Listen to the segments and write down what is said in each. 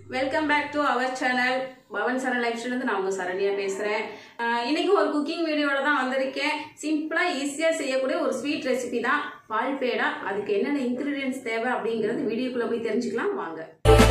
Welcome back to our channel Pawan Charan life இருந்து நான் உங்க சரண்யா பேசுறேன் ஆஹ் இன்னைக்கு ஒரு குக்கிங் வீடியோட தான் வந்திருக்கேன் சிம்பிளா ஈஸியா செய்யக்கூடிய ஒரு ஸ்வீட் ரெசிபி தான் பால் பேடா அதுக்கு என்னென்ன இன்கிரீடியன்ஸ் தேவை அப்படிங்கறது வீடியோக்குள்ள போய் தெரிஞ்சுக்கலாம் வாங்க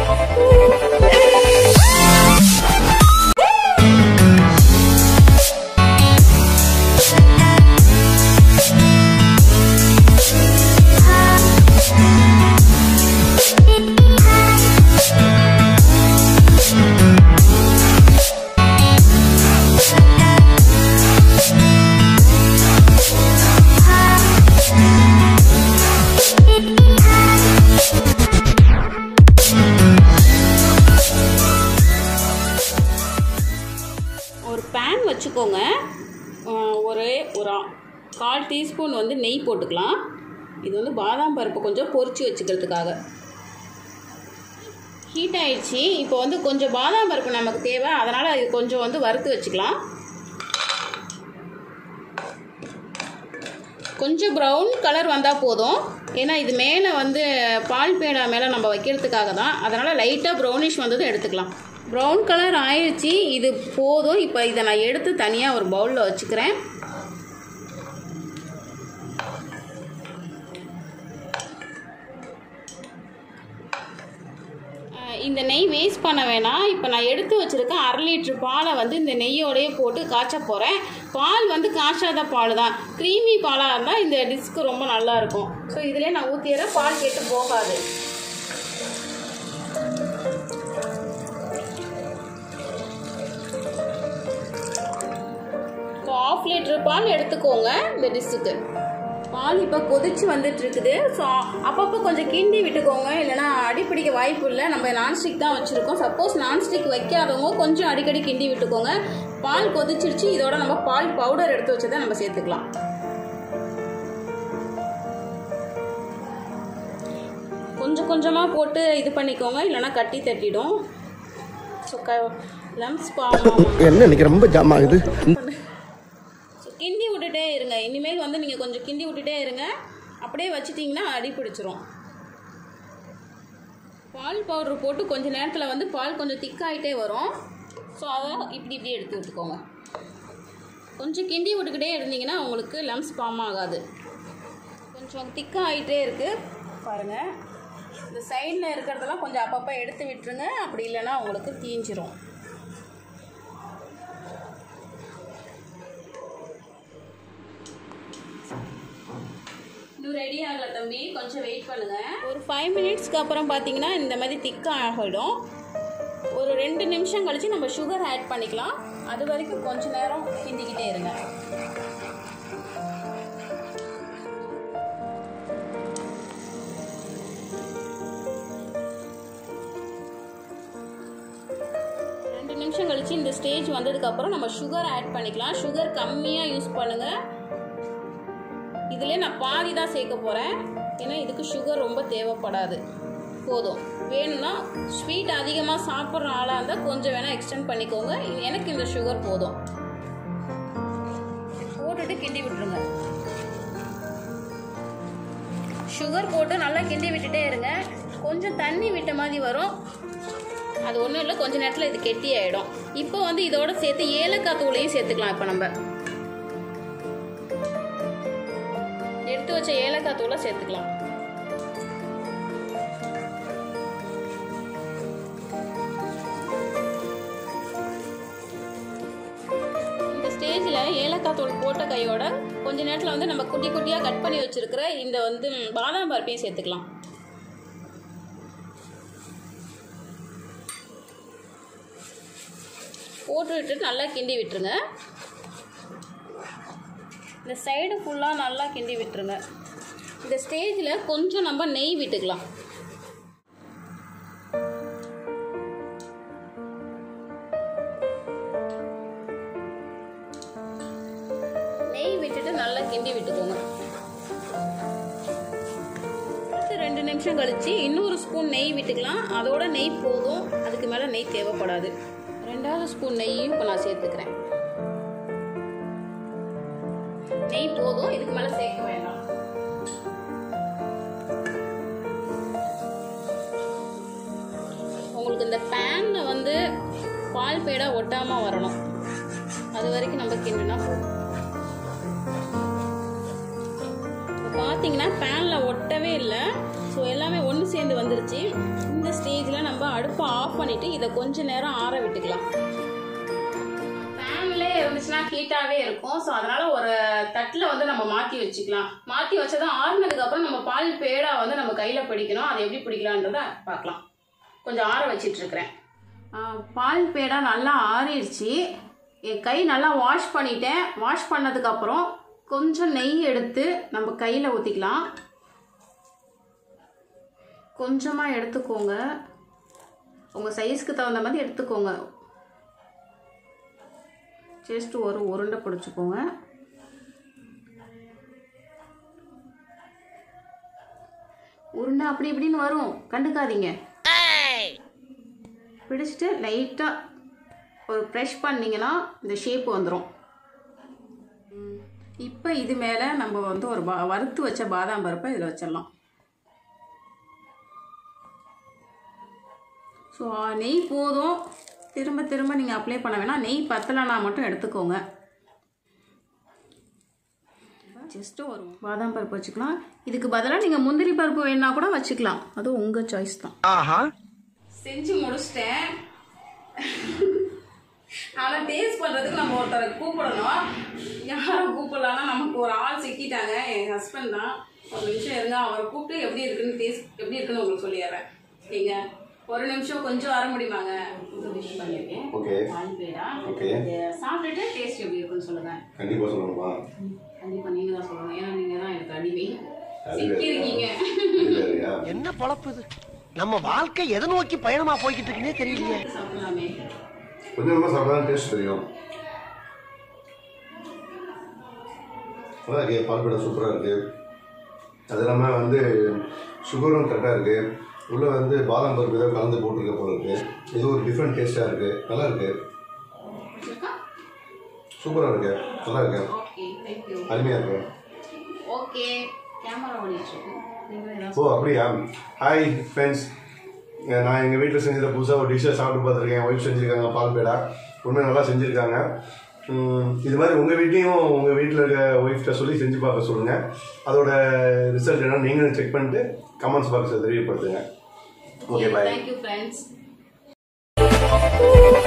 ஒரு பேன் வச்சுக்கோங்க ஆஹ் ஒரு ஒரு ஆ- கால் டீஸ்பூன் வந்து நெய் போட்டுக்கலாம் இது வந்து பாதாம் பருப்பு கொஞ்சம் பொரிச்சு வச்சுக்கிறதுக்காக ஹீட் ஆயிடுச்சு இப்போ வந்து கொஞ்சம் பாதாம் பருப்பு நமக்கு தேவை அதனால் இது கொஞ்சம் வந்து வறுத்து வச்சுக்கலாம் கொஞ்சம் ப்ரௌன் கலர் வந்தால் போதும் ஏன்னா இது மேலே வந்து பால் பேடா மேலே நம்ம வைக்கிறதுக்காக தான் அதனால் லைட்டாக ப்ரௌனிஷ் வந்ததும் எடுத்துக்கலாம் ப்ரௌன் கலர் ஆயிடுச்சு இது போதும் இப்போ இதை நான் எடுத்து தனியாக ஒரு பவுலில் வச்சுக்கிறேன் அஹ் இந்த நெய் வேஸ்ட் பண்ண வேணாம் இப்போ நான் எடுத்து வச்சுருக்கேன் அரை லிட்டர் பாலை வந்து இந்த நெய்யோடையே போட்டு காய்ச்ச போகிறேன் பால் வந்து காய்ச்சாத பால் தான் க்ரீமி பாலாக இருந்தால் இந்த டிஸ்க்கு ரொம்ப நல்லா இருக்கும் ஸோ இதிலே நான் ஊற்றிடுறேன் பால் கெட்டு போகாது ஸோ ஆஃப் லிட்டர் பால் எடுத்துக்கோங்க இந்த டிஷ்ஷுக்கு பால் இப்போ கொதிச்சு வந்துட்டு இருக்குது ஸோ அப்பப்போ கொஞ்சம் கிண்டி விட்டுக்கோங்க இல்லைன்னா அடிப்பிடிக்க வாய்ப்பு இல்லை நம்ம நான்ஸ்டிக் தான் வச்சுருக்கோம் சப்போஸ் நான்ஸ்டிக் வைக்காதவங்க கொஞ்சம் அடிக்கடி கிண்டி விட்டுக்கோங்க பால் கொதிச்சிருச்சு இதோட நம்ம பால் பவுடர் எடுத்து வச்சதை நம்ம சேர்த்துக்கலாம் கொஞ்சம் கொஞ்சமாக போட்டு இது பண்ணிக்கோங்க இல்லைன்னா கட்டி தட்டிடும் ஸோ க லம்ஸ் பாவம் என்ன இன்னைக்கு ரொம்ப ஜாம் ஆகுது ஸோ கிண்டி விட்டுட்டே இருங்க இனிமேல் வந்து நீங்கள் கொஞ்சம் கிண்டி விட்டுட்டே இருங்க அப்படியே வச்சிட்டிங்கன்னா அடி பிடிச்சிரும் பால் பவுடர் போட்டு கொஞ்ச நேரத்தில் வந்து பால் கொஞ்சம் திக்காயிட்டே வரும் ஸோ அதை இப்படி இப்படி எடுத்து விட்டுக்கோங்க கொஞ்சம் கிண்டி விட்டுக்கிட்டே இருந்தீங்கன்னா உங்களுக்கு லம்ஸ் ஃபார்ம் ஆகாது கொஞ்சம் திக்காக ஆகிட்டே இருக்குது பாருங்கள் இந்த சைடில் இருக்கிறதெல்லாம் கொஞ்சம் அப்பப்போ எடுத்து விட்டுருங்க அப்படி இல்லைன்னா உங்களுக்கு தீஞ்சிரும் இன்னும் ரெடி ஆகல தம்பி கொஞ்சம் வெயிட் பண்ணுங்க ஒரு ஃபைவ் மினிட்ஸ்க்கு அப்புறம் பார்த்தீங்கன்னா இந்த மாதிரி திக்காக ஆகிடும் ஒரு ரெண்டு நிமிஷம் கழிச்சு நம்ம சுகர் ஆட் பண்ணிக்கலாம் அது வரைக்கும் கொஞ்ச நேரம் கிண்டிக்கிட்டே இருங்க ரெண்டு நிமிஷம் கழிச்சு இந்த ஸ்டேஜ் வந்ததுக்கப்புறம் நம்ம சுகர் ஆட் பண்ணிக்கலாம் சுகர் கம்மியாக யூஸ் பண்ணுங்கள் இதில் நான் பாதி தான் சேர்க்க போகிறேன் ஏன்னா இதுக்கு சுகர் ரொம்ப தேவைப்படாது போதும் வேணும்னா ஸ்வீட் அதிகமாக சாப்பிட்ற ஆளாக இருந்தால் கொஞ்சம் வேணால் எக்ஸ்டெண்ட் பண்ணிக்கோங்க இது- எனக்கு இந்த சுகர் போதும் போட்டுட்டு கிண்டி விட்டுருங்க சுகர் போட்டு நல்லா கிண்டி விட்டுட்டே இருங்க கொஞ்சம் தண்ணி விட்ட மாதிரி வரும் அது ஒன்றும் இல்லை கொஞ்ச நேரத்தில் இது கெட்டி ஆகிடும் இப்போ வந்து இதோட சேர்த்து ஏலக்காய் தூளையும் சேர்த்துக்கலாம் இப்போ நம்ம எடுத்து வச்ச ஏலக்காய் தூளை சேர்த்துக்கலாம் இந்த ஸ்டேஜில் ஏலக்காய் தூள் போட்ட கையோட கொஞ்ச நேரத்தில் வந்து நம்ம குட்டி குட்டியாக கட் பண்ணி வச்சிருக்கிற இந்த வந்து ம், பாதாம் பருப்பையும் சேர்த்துக்கலாம் போட்டு விட்டுட்டு நல்லா கிண்டி விட்டுருங்க இந்த சைடு ஃபுல்லாக நல்லா கிண்டி விட்டுருங்க இந்த ஸ்டேஜில் கொஞ்சம் நம்ம நெய் விட்டுக்கலாம் நெய் விட்டுட்டு நல்லா கிண்டி விட்டுக்கோங்க அடுத்து ரெண்டு நிமிஷம் கழிச்சு இன்னொரு ஸ்பூன் நெய் விட்டுக்கலாம் அதோட நெய் போதும் அதுக்கு மேலே நெய் தேவைப்படாது ரெண்டாவது ஸ்பூன் நெய்யும் இப்போ நான் சேர்த்துக்கிறேன் நெய் போதும் இதுக்கு மேலே சேர்க்க வேண்டாம் உங்களுக்கு இந்த பேனில் வந்து பால் பேடா ஒட்டாமல் வரணும் அது வரைக்கும் நம்ம கிண்டுனா போதும் இப்போ பார்த்தீங்கன்னா பேனில் ஒட்டவே இல்லை ஸோ எல்லாமே ஒன்று சேர்ந்து வந்துருச்சு இந்த ஸ்டேஜில் நம்ம அடுப்பை ஆஃப் பண்ணிவிட்டு இதை கொஞ்ச நேரம் ஆற விட்டுக்கலாம் பேன்லே இருந்துச்சுன்னா ஹீட்டாகவே இருக்கும் ஸோ அதனால் ஒரு தட்டில் வந்து நம்ம மாற்றி வச்சுக்கலாம் மாற்றி வச்சதும் ஆறுனதுக்கப்புறம் நம்ம பால் பேடா வந்து நம்ம கையில் பிடிக்கணும் அதை எப்படி பிடிக்கலான்றதை பார்க்கலாம் கொஞ்சம் ஆற வச்சிட்ருக்கிறேன் பால் பேடா நல்லா ஆறிடுச்சு என் கை நல்லா வாஷ் பண்ணிட்டேன் வாஷ் பண்ணதுக்கப்புறம் கொஞ்சம் நெய் எடுத்து நம்ம கையில் ஊற்றிக்கலாம் கொஞ்சமாக எடுத்துக்கோங்க உங்கள் சைஸ்க்கு தகுந்த மாதிரி எடுத்துக்கோங்க ஜஸ்ட் ஒரு உருண்டை பிடிச்சிக்கோங்க உருண்டை அப்படி இப்படின்னு வரும் கண்டுக்காதீங்க பிடிச்சிட்டு லைட்டாக ஒரு ப்ரெஷ் பண்ணிங்கன்னா இந்த ஷேப் வந்துடும் இப்போ இது மேலே நம்ம வந்து ஒரு பா வறுத்து வச்ச பாதாம் பருப்பை இதில் வச்சிடலாம் ஸோ நெய் போதும் திரும்ப திரும்ப நீங்கள் அப்ளை பண்ண வேணாம் நெய் பத்தலைனா மட்டும் எடுத்துக்கோங்க ஜஸ்ட்டு ஒரு பாதாம் பருப்பு வச்சுக்கலாம் இதுக்கு பதிலாக நீங்கள் முந்திரி பருப்பு வேணா கூட வச்சுக்கலாம் அது உங்கள் சாய்ஸ் தான் ஆஹா செஞ்சு முடிச்சிட்டேன் ஆனால் டேஸ்ட் பண்ணுறதுக்கு நம்ம ஒருத்தரை கூப்பிடணும் யாரை கூப்பிடலாம்னா நமக்கு ஒரு ஆள் சிக்கிட்டாங்க என் ஹஸ்பண்ட் தான் ஒரு நிமிஷம் இருந்தால் அவரை கூப்பிட்டு எப்படி இருக்குன்னு டேஸ்ட் எப்படி இருக்குன்னு உங்களுக்கு சொல்லிடுறேன் நீங்கள் ஒரு நிமிஷம் கொஞ்சம் வர முடியுமாங்க இது விஷ் பண்ணியிருக்கேன் ஓகே பால் பேடா ஓகே இதை சாப்பிட்டுட்டு டேஸ்ட் எப்படி இருக்குன்னு சொல்லுங்கள் கண்டிப்பாக சொல்லணுமா கண்டிப்பாக நீங்கள் தான் சொல்லணும் ஏன்னா நீங்கள் தான் எனக்கு அடிமை அது சிக்கியிருக்கீங்க இது வேறயா? என்ன பொழப்பு இது நம்ம வாழ்க்கை எதை நோக்கி பயணமா போய்கிட்டு இருக்குன்னே தெரியலையே சாப்பிடலாமே கொஞ்சம் கொஞ்சமாக சாப்பிட்டா டேஸ்ட் தெரியும் நல்லா இருக்கு பால்பேடா சூப்பராக இருக்குது அது இல்லாமல் வந்து சுகரும் கரெக்டாக இருக்குது உள்ளே வந்து பாதாம் பருப்பு ஏதோ கலந்து போட்டிருக்க போல இருக்குது இது ஒரு டிஃப்ரெண்ட் டேஸ்ட்டாக இருக்குது நல்லா இருக்குது சூப்பராக இருக்கு நல்லா இருக்கு ஓகே தேங்க்யூ அருமையாக இருக்கு ஓகே கேமரா ஓடிட்டுருக்கு நீங்கள் ஏதாவது ஓ அப்படியா ஹாய் ஃப்ரெண்ட்ஸ் நான் எங்கள் வீட்டில் செஞ்சதில் புதுசாக ஒரு டிஷ்ஷை சாப்பிட்டு பார்த்துருக்கேன் ஒய்ஃப் செஞ்சுருக்காங்க பால் பேடா உண்மை நல்லா செஞ்சுருக்காங்க உம், இது மாதிரி உங்கள் வீட்லேயும் உங்கள் வீட்டில் இருக்க ஒய்ஃப்கிட்ட சொல்லி செஞ்சு பார்க்க சொல்லுங்கள் அதோட ரிசல்ட் என்ன நீங்களும் செக் பண்ணிட்டு கமெண்ட்ஸ் பாக்ஸில் தெரியப்படுத்துங்க ஓகே பாய் தேங்க்யூ ஃப்ரெண்ட்ஸ்